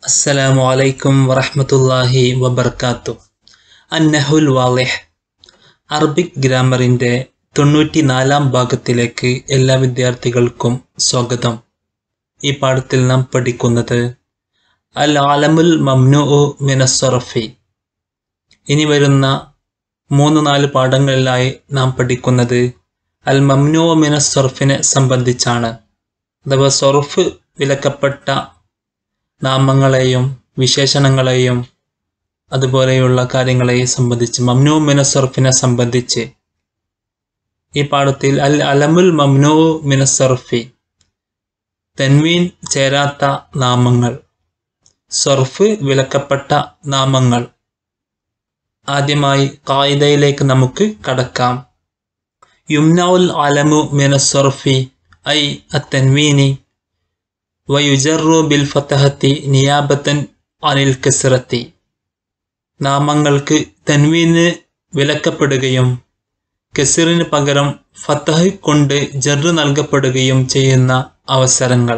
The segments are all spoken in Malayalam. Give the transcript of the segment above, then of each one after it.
അസ്സലാമു അലൈക്കും വറഹ്മത്തുള്ളാഹി വബർക്കാത്തു അന്നഹുൽ വാലിഹ് അറബിക് ഗ്രാമറിൻ്റെ തൊണ്ണൂറ്റി നാലാം ഭാഗത്തിലേക്ക് എല്ലാ വിദ്യാർത്ഥികൾക്കും സ്വാഗതം ഈ പാഠത്തിൽ നാം പഠിക്കുന്നത് അൽ ആലമുൽ മംനു മിനസ്സറഫി ഇനി വരുന്ന മൂന്ന് നാല് പാഠങ്ങളിലായി നാം പഠിക്കുന്നത് അൽ മംനു മിനസ്സർഫിനെ സംബന്ധിച്ചാണ് അഥവാ സൊറഫ് വിലക്കപ്പെട്ട നാമങ്ങളെയും വിശേഷണങ്ങളെയും അതുപോലെയുള്ള കാര്യങ്ങളെയും സംബന്ധിച്ച് മംനു മിനസ്സർഫിനെ സംബന്ധിച്ച് ഈ പാഠത്തിൽ അൽ അലമുൽ മംനു മിനസ്സർഫി തെൻവീൻ ചേരാത്ത നാമങ്ങൾ സർഫ് വിലക്കപ്പെട്ട നാമങ്ങൾ ആദ്യമായി കായിദയിലേക്ക് നമുക്ക് കടക്കാം യുംനൗൽ അലമു മിനസ്സർഫി ഐ അത്തൻവീനി വയുജറു ബിൽ ഫത്തഹത്തി നിയാബത്തൻ അനിൽ കസറത്തി നാമങ്ങൾക്ക് തൻവീന് വിലക്കപ്പെടുകയും കെസിറിന് പകരം ഫത്തഹ് കൊണ്ട് ജറ് നൽകപ്പെടുകയും ചെയ്യുന്ന അവസരങ്ങൾ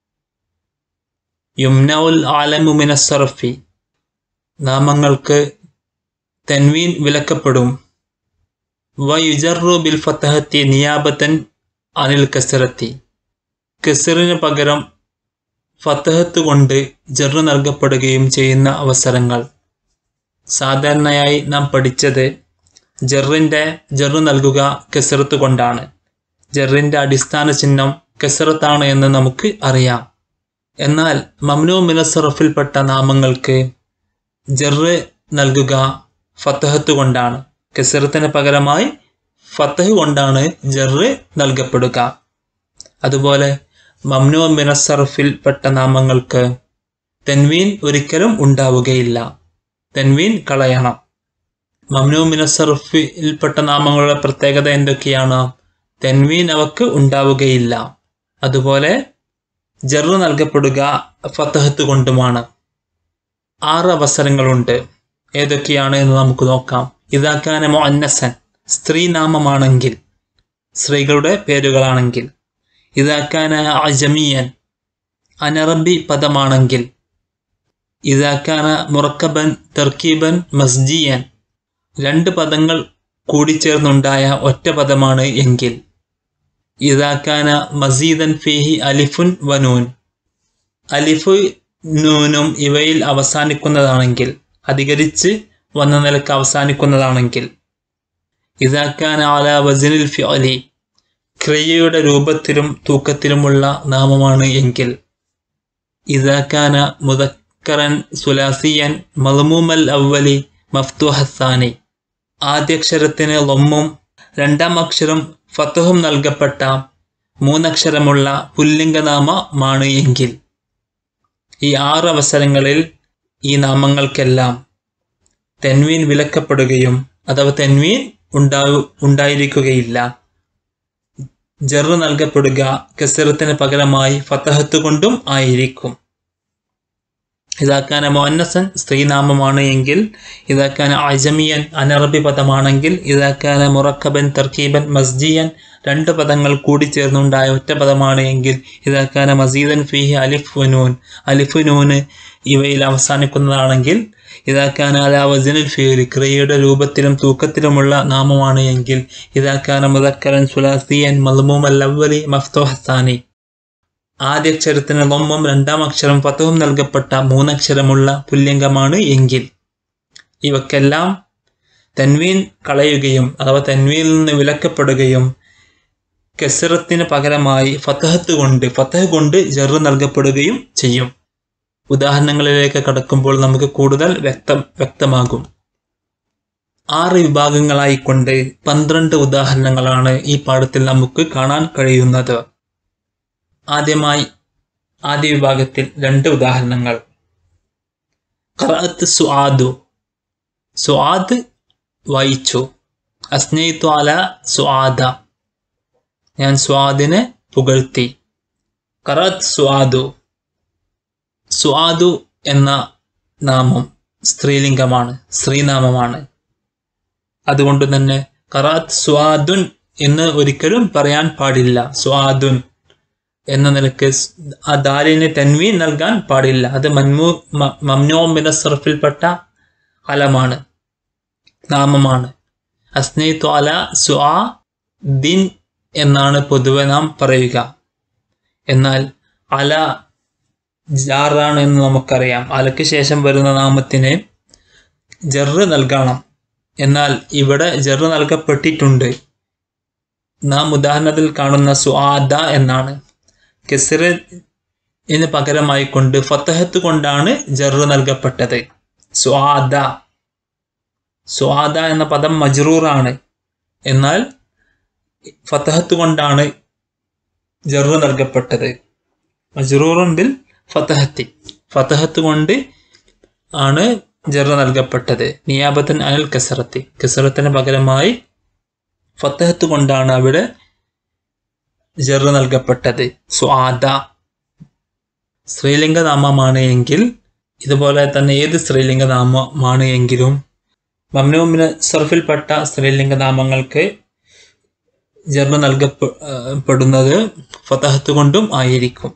യുംനൗൽ ആലമുമിന സർഫി നാമങ്ങൾക്ക് തൻവീൻ വിലക്കപ്പെടും വയുജറു ബിൽ ഫത്തഹത്തി നിയാബത്തൻ അനിൽ കസറത്തി കെസിറിന് പകരം ഫത്തഹത്ത് കൊണ്ട് ജറ് നൽകപ്പെടുകയും ചെയ്യുന്ന അവസരങ്ങൾ സാധാരണയായി നാം പഠിച്ചത് ജറിൻ്റെ ജറ് നൽകുക കെസറത്ത് കൊണ്ടാണ് ജറിൻ്റെ അടിസ്ഥാന ചിഹ്നം കെസറത്താണ് എന്ന് നമുക്ക് അറിയാം എന്നാൽ മംനു മിനസറഫിൽപ്പെട്ട നാമങ്ങൾക്ക് ജറ് നൽകുക ഫത്തഹത്ത് കൊണ്ടാണ് കെസറത്തിന് പകരമായി ഫത്തഹ് കൊണ്ടാണ് ജറ് നൽകപ്പെടുക അതുപോലെ മംനു മിനസറഫിൽ പെട്ട നാമങ്ങൾക്ക് തെൻവീൻ ഒരിക്കലും ഉണ്ടാവുകയില്ല തെൻവീൻ കളയണം മംനു മിനസറഫിൽപ്പെട്ട നാമങ്ങളുടെ പ്രത്യേകത എന്തൊക്കെയാണ് തെൻവീൻ അവക്ക് ഉണ്ടാവുകയില്ല അതുപോലെ ജറു നൽകപ്പെടുക ഫത്തഹത്ത് കൊണ്ടുമാണ് ആറ് അവസരങ്ങളുണ്ട് ഏതൊക്കെയാണ് എന്ന് നമുക്ക് നോക്കാം ഇതാക്കാന മൊന്നസൻ സ്ത്രീനാമമാണെങ്കിൽ സ്ത്രീകളുടെ പേരുകളാണെങ്കിൽ ഇതാക്കാന അജമിയൻ അനറബി പദമാണെങ്കിൽ ഇതാക്കാന മുറക്കബൻ തർക്കീബൻ മസ്ജിയൻ രണ്ട് പദങ്ങൾ കൂടിച്ചേർന്നുണ്ടായ ഒറ്റ പദമാണ് എങ്കിൽ ഇതാക്കാന മസീദൻ ഫിഹി അലിഫുൻ വനൂൻ അലിഫു നൂനും ഇവയിൽ അവസാനിക്കുന്നതാണെങ്കിൽ അധികരിച്ച് വന്ന നിലക്ക് അവസാനിക്കുന്നതാണെങ്കിൽ ഇതാക്കാന അല വസിനിൽ ഫിഅലി ക്രിയയുടെ രൂപത്തിലും തൂക്കത്തിലുമുള്ള നാമമാണ് എങ്കിൽ ഇതാക്കാന മുദക്കറൻ സുലാസിയൻ മലമൂമൽ അവലി മഫ്തുഹസാനി ആദ്യക്ഷരത്തിന് ലൊമ്മും രണ്ടാം അക്ഷരം ഫത്തഹും നൽകപ്പെട്ട മൂന്നക്ഷരമുള്ള പുല്ലിംഗനാമമാണ് എങ്കിൽ ഈ ആറ് അവസരങ്ങളിൽ ഈ നാമങ്ങൾക്കെല്ലാം തെൻവീൻ വിലക്കപ്പെടുകയും അഥവാ തെൻവീൻ ഉണ്ടാവു ഉണ്ടായിരിക്കുകയില്ല ജറ് നൽകപ്പെടുക കസറത്തിന് പകരമായി ഫത്തഹത്ത് കൊണ്ടും ആയിരിക്കും ഇതാക്കാന മോന്നസൻ സ്ത്രീനാമമാണ് എങ്കിൽ ഇതാക്കാന അജമിയൻ അനറബി പദമാണെങ്കിൽ ഇതാക്കാന മുറക്കബൻ തർക്കീബൻ മസ്ജിയൻ രണ്ട് പദങ്ങൾ കൂടിച്ചേർന്നുണ്ടായ ഒറ്റ പദമാണ് എങ്കിൽ ഇതാക്കാന മസീദൻ ഫിഹി അലിഫ് വനൂൻ അലിഫ് നൂന് ഇവയിൽ അവസാനിക്കുന്നതാണെങ്കിൽ ഇതാക്കാൻ അല വസിനുൽ ഫീലി ക്രിയയുടെ രൂപത്തിലും തൂക്കത്തിലുമുള്ള നാമമാണ് എങ്കിൽ ഇതാക്കാൻ മുദക്കരൻ സുലാസിയൻ മൽമൂം അല്ലവലി മഫ്തോഹസാനി ആദ്യക്ഷരത്തിന് ലൊമ്മും രണ്ടാം അക്ഷരം ഫത്തവും നൽകപ്പെട്ട മൂന്നക്ഷരമുള്ള പുല്ലിംഗമാണ് എങ്കിൽ ഇവക്കെല്ലാം തൻവീൻ കളയുകയും അഥവാ തൻവീനിൽ നിന്ന് വിലക്കപ്പെടുകയും കെസറത്തിന് പകരമായി ഫത്തഹത്ത് കൊണ്ട് ഫത്തഹ് കൊണ്ട് ജറ് നൽകപ്പെടുകയും ചെയ്യും ഉദാഹരണങ്ങളിലേക്ക് കടക്കുമ്പോൾ നമുക്ക് കൂടുതൽ വ്യക്തം വ്യക്തമാകും ആറ് വിഭാഗങ്ങളായിക്കൊണ്ട് പന്ത്രണ്ട് ഉദാഹരണങ്ങളാണ് ഈ പാഠത്തിൽ നമുക്ക് കാണാൻ കഴിയുന്നത് ആദ്യമായി ആദ്യ വിഭാഗത്തിൽ രണ്ട് ഉദാഹരണങ്ങൾ ഖറഅത്ത് സുആദു സുആദ് വായിച്ചു അസ്നയിത്തു അല സുആദ ഞാൻ സ്വാദിനെ പുകഴ്ത്തി ഖറഅത്ത് സുആദു സുആദു എന്ന നാമം സ്ത്രീലിംഗമാണ് സ്ത്രീനാമമാണ് അതുകൊണ്ട് തന്നെ ഖറാത്ത് സ്വാദുൻ എന്ന് ഒരിക്കലും പറയാൻ പാടില്ല സ്വാദുൻ എന്ന നിലക്ക് സ് ആ ദാലിന് തൻവീൻ നൽകാൻ പാടില്ല അത് മൻമൂ മ- മംനൂ മിന സർഫിൽപ്പെട്ട അലമാണ് നാമമാണ് അസ്നൈത്തു അല സുആ ദിൻ എന്നാണ് പൊതുവെ നാം പറയുക എന്നാൽ അല ജാറാണ് എന്ന് നമുക്കറിയാം അലക്ക് ശേഷം വരുന്ന നാമത്തിന് ജറ് നൽകണം എന്നാൽ ഇവിടെ ജറ് നൽകപ്പെട്ടിട്ടുണ്ട് നാം ഉദാഹരണത്തിൽ കാണുന്ന സുആദ എന്നാണ് കെസറിന് പകരമായി കൊണ്ട് ഫത്തഹത്ത് കൊണ്ടാണ് ജറ് നൽകപ്പെട്ടത് സുആദ സുആദ എന്ന പദം മജ്റൂറാണ് എന്നാൽ ഫത്തഹത്ത് കൊണ്ടാണ് ജറ് നൽകപ്പെട്ടത് മജ്റൂറുൻ ബിൽ ഫത്തഹത്തി ഫത്തഹത്ത് കൊണ്ട് ആണ് ജറ് നൽകപ്പെട്ടത് നിയാബത്തൻ അനൽ കസറത്തി കസറത്തിന് പകരമായി ഫത്തഹത്ത് കൊണ്ടാണ് അവിടെ ജറ് നൽകപ്പെട്ടത് സ്വാദ സ്ത്രീലിംഗ നാമമാണ് എങ്കിൽ ഇതുപോലെ തന്നെ ഏത് സ്ത്രീലിംഗ നാമമാണ് എങ്കിലും മമ്നൂമിന് സർഫിൽപ്പെട്ട സ്ത്രീലിംഗ നാമങ്ങൾക്ക് ജർമ്മ നൽകപ്പെടുന്നത് ഫതഹത്ത് കൊണ്ടും ആയിരിക്കും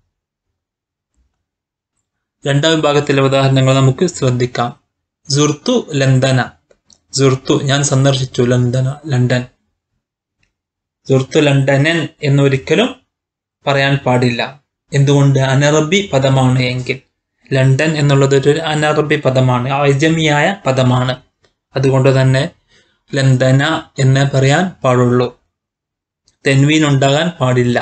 രണ്ടാം വിഭാഗത്തിലെ ഉദാഹരണങ്ങൾ നമുക്ക് ശ്രദ്ധിക്കാം സുർത്തു ലണ്ടന സുർത്തു ഞാൻ സന്ദർശിച്ചു ലണ്ടന ലണ്ടൻ സുർത്തു ലണ്ടനൻ എന്നൊരിക്കലും പറയാൻ പാടില്ല എന്തുകൊണ്ട് അനറബി പദമാണ് എങ്കിൽ ലണ്ടൻ എന്നുള്ളത് ഒരു അനറബി പദമാണ് അജമിയായ പദമാണ് അതുകൊണ്ട് തന്നെ ലണ്ടന എന്ന് പറയാൻ പാടുള്ളൂ തെൻവീൻ ഉണ്ടാകാൻ പാടില്ല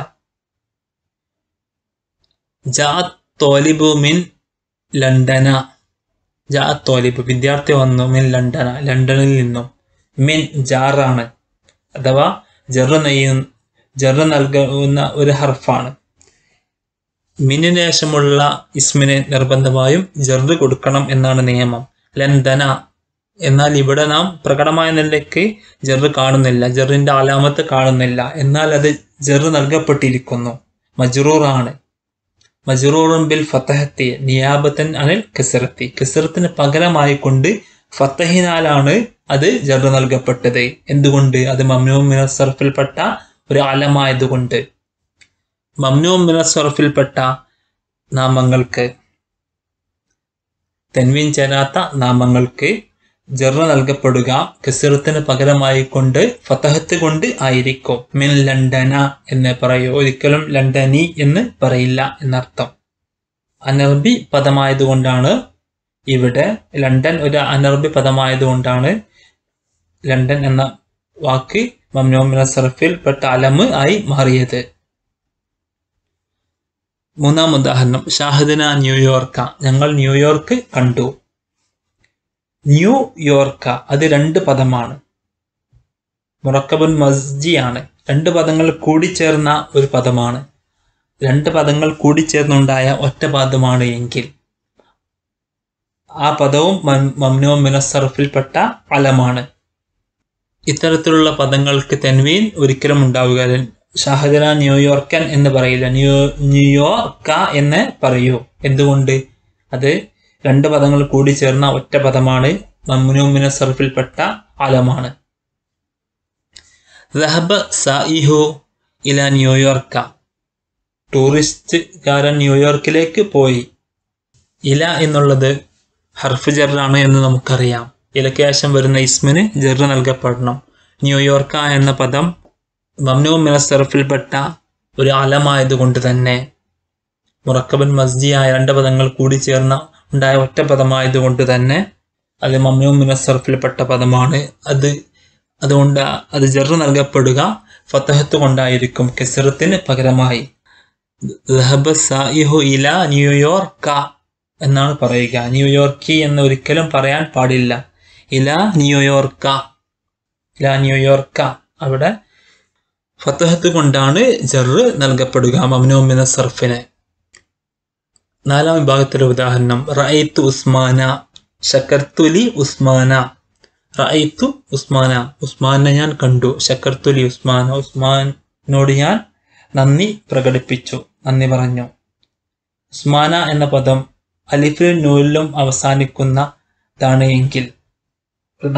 ജാ തോലിബു മിൻ ലണ്ടന ജാ തോലിബ് വിദ്യാർത്ഥി വന്നു മിൻ ലണ്ടന ലണ്ടനിൽ നിന്നും മിൻ ജാറാണ് അഥവാ ജറ് നെയ്യു ജറ് നൽകുന്ന ഒരു ഹർഫാണ് മിന്നിന് ശേഷമുള്ള ഇസ്മിന് നിർബന്ധമായും ജറ് കൊടുക്കണം എന്നാണ് നിയമം ലണ്ടന എന്നാൽ ഇവിടെ നാം പ്രകടമായ നിലയ്ക്ക് ജറ് കാണുന്നില്ല ജറിന്റെ അലാമത്ത് കാണുന്നില്ല എന്നാൽ അത് ജറ് നൽകപ്പെട്ടിരിക്കുന്നു മജ്റൂറാണ് മജ്റൂറുൻ ബിൽ ഫത്തഹത്തി നിയാബത്തൻ അനിൽ കസറത്തി കസറത്തിന് പകരമായി കൊണ്ട് ഫത്തഹിനാലാണ് അത് ജറ് നൽകപ്പെട്ടത് എന്തുകൊണ്ട് അത് മമ്നൂ മിനസർഫിൽപ്പെട്ട ഒരു അലമായതുകൊണ്ട് മമ്നൂ മിനസർഫിൽപ്പെട്ട നാമങ്ങൾക്ക് തെൻവീൻ ചേരാത്ത നാമങ്ങൾക്ക് ജറ നൽകപ്പെടുക കസിറത്തിന് പകരമായി കൊണ്ട് ഫതഹത്ത് കൊണ്ട് ആയിരിക്കും മിൻ ലണ്ടന എന്ന് പറയൂ ഒരിക്കലും ലണ്ടനി എന്ന് പറയില്ല എന്നർത്ഥം അനർബി പദമായതുകൊണ്ടാണ് ഇവിടെ ലണ്ടൻ ഒരു അനർബി പദമായതുകൊണ്ടാണ് ലണ്ടൻ എന്ന വാക്ക് മമ്നോമിന സർഫിൽ പെട്ട അലമ് ആയി മാറിയത് മൂന്നാം ഉദാഹരണം ഷാഹിദിന ന്യൂയോർക്ക ഞങ്ങൾ ന്യൂയോർക്ക് കണ്ടു ന്യൂ യോർക്ക അത് രണ്ട് പദമാണ് മുറക്കബുൻ മസ്ജിയാണ് രണ്ട് പദങ്ങൾ കൂടിച്ചേർന്ന ഒരു പദമാണ് രണ്ട് പദങ്ങൾ കൂടിച്ചേർന്നുണ്ടായ ഒറ്റ പദമാണ് എങ്കിൽ ആ പദവും മംനോ മിനസർഫിൽപ്പെട്ട അലമാണ് ഇത്തരത്തിലുള്ള പദങ്ങൾക്ക് തെൻവീൻ ഒരിക്കലും ഉണ്ടാവുക ഷാഹജന ന്യൂയോർക്കൻ എന്ന് പറയില്ല ന്യൂ ന്യൂയോർക്ക എന്ന് പറയൂ എന്തുകൊണ്ട് അത് രണ്ട് പദങ്ങൾ കൂടി ചേർന്ന ഒറ്റ പദമാണ് മമ്നൂമിന സർഫിൽപ്പെട്ട അലമാണ് റഹബ സായിഹു ഇല ന്യൂയോർക്ക ടൂറിസ്റ്റുകാരൻ ന്യൂയോർക്കിലേക്ക് പോയി ഇല എന്നുള്ളത് ഹർഫ് ജറാണ് എന്ന് നമുക്കറിയാം ഇലക്ക് ശേഷം വരുന്ന ഇസ്മിന് ജറ് നൽകപ്പെടണം ന്യൂയോർക്ക എന്ന പദം മമ്നൂ മിനസർഫിൽപ്പെട്ട ഒരു അലമായതുകൊണ്ട് തന്നെ മുറക്കബൻ മസ്ജിയായ രണ്ട് പദങ്ങൾ കൂടി ചേർന്ന ഉണ്ടായ ഒറ്റ പദമായതുകൊണ്ട് തന്നെ അത് മമ്നൂ മിനസർഫിൽപ്പെട്ട പദമാണ് അത് അതുകൊണ്ട് അത് ജറ് നൽകപ്പെടുക ഫത്തഹത്ത് കൊണ്ടായിരിക്കും കെസറത്തിന് പകരമായി സായിഹു ഇല ന്യൂയോർക്ക എന്നാണ് പറയുക ന്യൂയോർക്കി എന്ന് ഒരിക്കലും പറയാൻ പാടില്ല ഇല ന്യൂയോർക്ക ഇല ന്യൂയോർക്ക അവിടെ ഫത്തഹത്ത് കൊണ്ടാണ് ജറ് നൽകപ്പെടുക മമ്നോമിന സർഫിന് നാലാം വിഭാഗത്തിലെ ഉദാഹരണം റഅയ്ത്തു ഉസ്മാന ഷക്കർത്തുലി ഉസ്മാന റഅയ്ത്തു ഉസ്മാന ഉസ്മാനെ ഞാൻ കണ്ടു ഷക്കർത്തുലി ഉസ്മാന ഉസ്മാനോട് ഞാൻ നന്ദി പ്രകടിപ്പിച്ചു നന്ദി പറഞ്ഞു ഉസ്മാന എന്ന പദം അലിഫിലും നൂലിലും അവസാനിക്കുന്നതാണ് എങ്കിൽ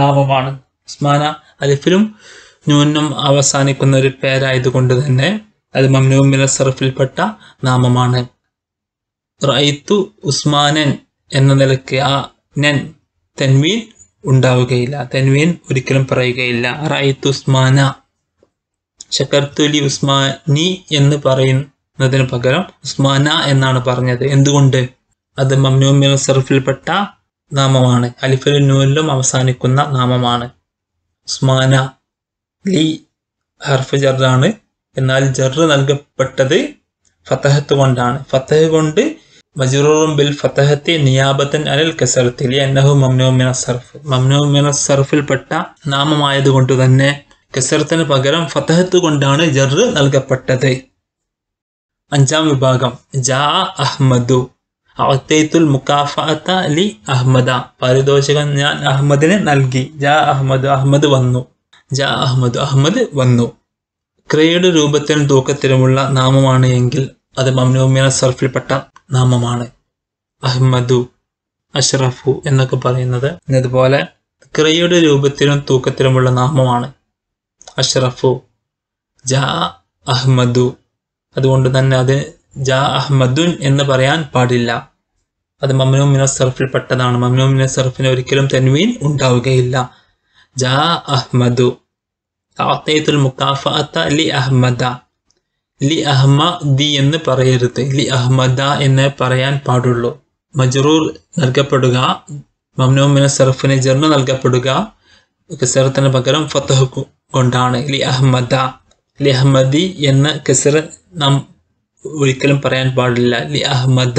നാമമാണ് ഉസ്മാന അലിഫിലും നൂനും അവസാനിക്കുന്ന ഒരു പേരായതുകൊണ്ട് തന്നെ അത് മംനൂമിന സർഫിൽപ്പെട്ട നാമമാണ് റൈത്തു ഉസ്മാനൻ എന്ന നിലയ്ക്ക് ആ നൻ തെൻവീൻ ഉണ്ടാവുകയില്ല തെൻവീൻ ഒരിക്കലും പറയുകയില്ല റൈത്തു ഉസ്മാന ഷക്കർത്തുലി ഉസ്മാനി എന്ന് പറയുന്നതിന് പകരം ഉസ്മാന എന്നാണ് പറഞ്ഞത് എന്തുകൊണ്ട് അത് മംനൂമിന സർഫിൽപ്പെട്ട നാമമാണ് അലിഫിലും നൂലിലും അവസാനിക്കുന്ന നാമമാണ് ഉസ്മാന ലി ഹർഫ് ജറാണ് എന്നാൽ ജറ് നൽകപ്പെട്ടത് ഫത്തഹത്ത് കൊണ്ടാണ് ഫത്തഹ് കൊണ്ട് മജറൂറും ബിൽ ഫത്തഹത്തി നിയാബത്തൻ അലൽ കസറത്തിൽ അന്നഹു മംനൂമിന സർഫ് മംനൂമിന സർഫിൽപ്പെട്ട നാമമായതുകൊണ്ട് തന്നെ കസറത്തിന് പകരം ഫത്തഹത്ത് കൊണ്ടാണ് ജറ് നൽകപ്പെട്ടത് അഞ്ചാം വിഭാഗം ജാ അഹ്മദു അത്തൈത്തുൽ മുക്കാഫഅത്ത ലി അഹ്മദ പാരിതോഷികം ഞാൻ അഹമ്മദിന് നൽകി ജാ അഹമ്മദ് അഹമ്മദ് വന്നു ജാ അഹമ്മദ് അഹമ്മദ് വന്നു ക്രിയയുടെ രൂപത്തിലും തൂക്കത്തിലുമുള്ള നാമമാണ് എങ്കിൽ അത് മംനൂമിന സർഫിൽപ്പെട്ട നാമമാണ് അഹ്മദു അഷ്റഫു എന്നൊക്കെ പറയുന്നത് ഇതുപോലെ ക്രിയയുടെ രൂപത്തിലും തൂക്കത്തിലുമുള്ള നാമമാണ് അഷ്റഫു ജാ അഹ്മദു അതുകൊണ്ട് തന്നെ അത് ജാ അഹ്മദുൻ എന്ന് പറയാൻ പാടില്ല അത് മമ്നു മിന സർഫിൽപ്പെട്ടതാണ് മമ്നു മിന സർഫിന് ഒരിക്കലും തെൻവീൻ ഉണ്ടാവുകയില്ല ജാ അഹ്മദു അത്തയത്തുൽ മുക്കാഫഅത്ത ലി അഹ്മദ ലി അഹ്മദി എന്ന് പറയരുത് ലി അഹ്മദ എന്ന് പറയാൻ പാടുള്ളൂ മജ്റൂർ നൽകപ്പെടുക മമ്നു മിന സർഫിന് ജർന്ന് നൽകപ്പെടുക കസറത്തിന് പകരം ഫത്തഹ് കൊണ്ടാണ് ലി അഹ്മദ ലി അഹ്മദി എന്ന കസർ നാം ഒരിക്കലും പറയാൻ പാടില്ല ലി അഹ്മദ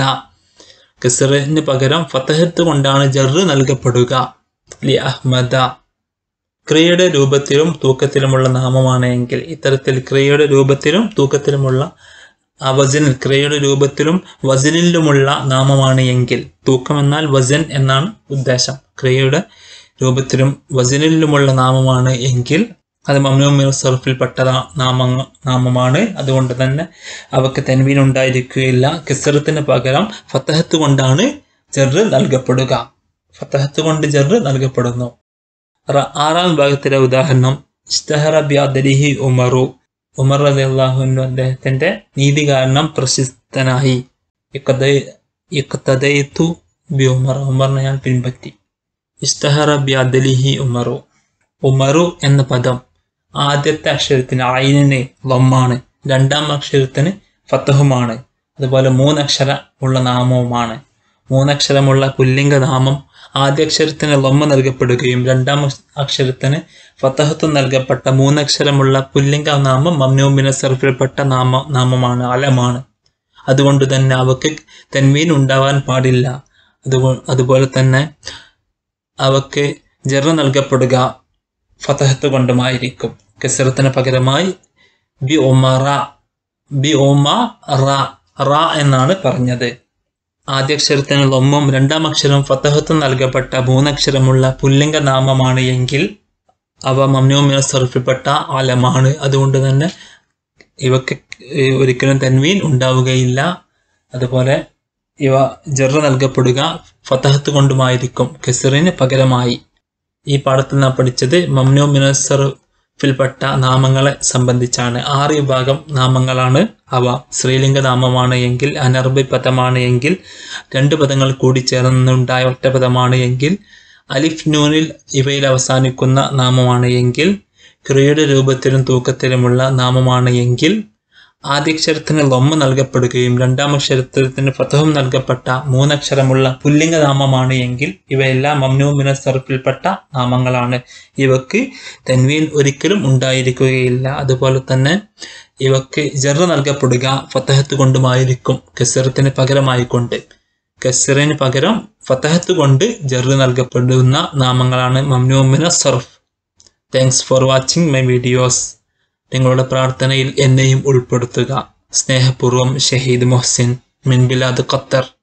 കസറിന് പകരം ഫത്തഹത്ത് കൊണ്ടാണ് ജറ് നൽകപ്പെടുക ലി അഹ്മദ ക്രിയയുടെ രൂപത്തിലും തൂക്കത്തിലുമുള്ള നാമമാണ് എങ്കിൽ ഇത്തരത്തിൽ ക്രിയയുടെ രൂപത്തിലും തൂക്കത്തിലുമുള്ള ആ വസനിൽ ക്രിയയുടെ രൂപത്തിലും വസനിലുമുള്ള നാമമാണ് എങ്കിൽ തൂക്കം എന്നാൽ വസൻ എന്നാണ് ഉദ്ദേശം ക്രിയയുടെ രൂപത്തിലും വസനിലുമുള്ള നാമമാണ് എങ്കിൽ അത് മമ്നൂമിൽ സർഫിൽപ്പെട്ട നാമ നാമമാണ് അതുകൊണ്ട് തന്നെ അവക്ക് തെൻവീൻ ഉണ്ടായിരിക്കുകയില്ല കിസറത്തിന് പകരം ഫത്തഹത്ത് കൊണ്ടാണ് ജറ് നൽകപ്പെടുക ഫത്തഹത്ത് കൊണ്ട് ജറ് നൽകപ്പെടുന്നു ആറാം വിഭാഗത്തിലെ ഉദാഹരണം ഇസ്തഹറ ബ്യാദരിഹി ഉമറു ഉമർ റതി അള്ളാഹുവിനു അദ്ദേഹത്തിന്റെ നീതി കാരണം പ്രശസ്തനായി ഇഖ്തദൈതു ബി ഉമർ ഉമറിനെ ഞാൻ പിൻപറ്റി ഇസ്തഹറ ബ്യാദലിഹി ഉമറു ഉമറു എന്ന പദം ആദ്യത്തെ അക്ഷരത്തിന് അയിനിന് ലമ്മാണ് രണ്ടാം അക്ഷരത്തിന് ഫത്തഹുമാണ് അതുപോലെ മൂന്നക്ഷര ഉള്ള നാമവുമാണ് മൂന്നക്ഷരമുള്ള പുല്ലിംഗ നാമം ആദ്യ അക്ഷരത്തിന് ലൊമ്മ നൽകപ്പെടുകയും രണ്ടാം അക്ഷരത്തിന് ഫത്തഹത്വം നൽകപ്പെട്ട മൂന്നക്ഷരമുള്ള പുല്ലിംഗ നാമം മമ്നൂമിനെ സർഫിൽപ്പെട്ട നാമ നാമമാണ് അലമാണ് അതുകൊണ്ട് തന്നെ അവക്ക് തെൻവീൻ ഉണ്ടാവാൻ പാടില്ല അതുപോ അതുപോലെ തന്നെ അവക്ക് ജറ നൽകപ്പെടുക ഫതഹത്ത് കൊണ്ടുമായിരിക്കും കസറത്തിന് പകരമായി ബി ഒമറ ബി ഒമ റ റ എന്നാണ് പറഞ്ഞത് ആദ്യാക്ഷരത്തിന് ലൊമ്മും രണ്ടാം അക്ഷരം ഫതഹത്തും നൽകപ്പെട്ട മൂന്നക്ഷരമുള്ള പുല്ലിംഗ നാമമാണ് എങ്കിൽ അവ മമ്നൂമിന സർഫിൽപ്പെട്ട ആലമാണ് അതുകൊണ്ട് തന്നെ ഇവക്ക് ഒരിക്കലും തെൻവീൻ ഉണ്ടാവുകയില്ല അതുപോലെ ഇവ ജറ നൽകപ്പെടുക ഫതഹത്ത് കൊണ്ടുമായിരിക്കും കെസറിന് പകരമായി ഈ പാഠത്തിൽ നാം പഠിച്ചത് മമ്നു മിനസറിൽപ്പെട്ട നാമങ്ങളെ സംബന്ധിച്ചാണ് ആറ് വിഭാഗം നാമങ്ങളാണ് അവ സ്ത്രീലിംഗ നാമമാണ് എങ്കിൽ അനർബി പദമാണ് എങ്കിൽ രണ്ട് പദങ്ങൾ കൂടി ചേർന്നുണ്ടായ ഒറ്റ പദമാണ് എങ്കിൽ അലിഫ് നൂനിൽ ഇവയിൽ അവസാനിക്കുന്ന നാമമാണ് എങ്കിൽ ക്രിയയുടെ രൂപത്തിലും തൂക്കത്തിലുമുള്ള നാമമാണ് എങ്കിൽ ആദ്യക്ഷരത്തിന് ലൊമ്മ നൽകപ്പെടുകയും രണ്ടാം അക്ഷരത്തിന് ഫതഹും നൽകപ്പെട്ട മൂന്നക്ഷരമുള്ള പുല്ലിംഗ നാമമാണ് എങ്കിൽ ഇവയെല്ലാം മമ്നു മിനസർഫിൽപ്പെട്ട നാമങ്ങളാണ് ഇവക്ക് തെൻവീൻ ഒരിക്കലും ഉണ്ടായിരിക്കുകയില്ല അതുപോലെ തന്നെ ഇവക്ക് ജറ നൽകപ്പെടുക ഫത്തഹത്ത് കൊണ്ടുമായിരിക്കും കെസറത്തിന് പകരമായിക്കൊണ്ട് കെസറിന് പകരം ഫത്തഹത്ത് കൊണ്ട് ജറ് നൽകപ്പെടുന്ന നാമങ്ങളാണ് മമ്നു മിനസർഫ് thanks for watching my videos നിങ്ങളുടെ പ്രാർത്ഥനയിൽ എന്നെയും ഉൾപ്പെടുത്തുക സ്നേഹപൂർവ്വം ഷഹീദ് മൊഹ്സിൻ മിൻബിലാദ് ഖത്തർ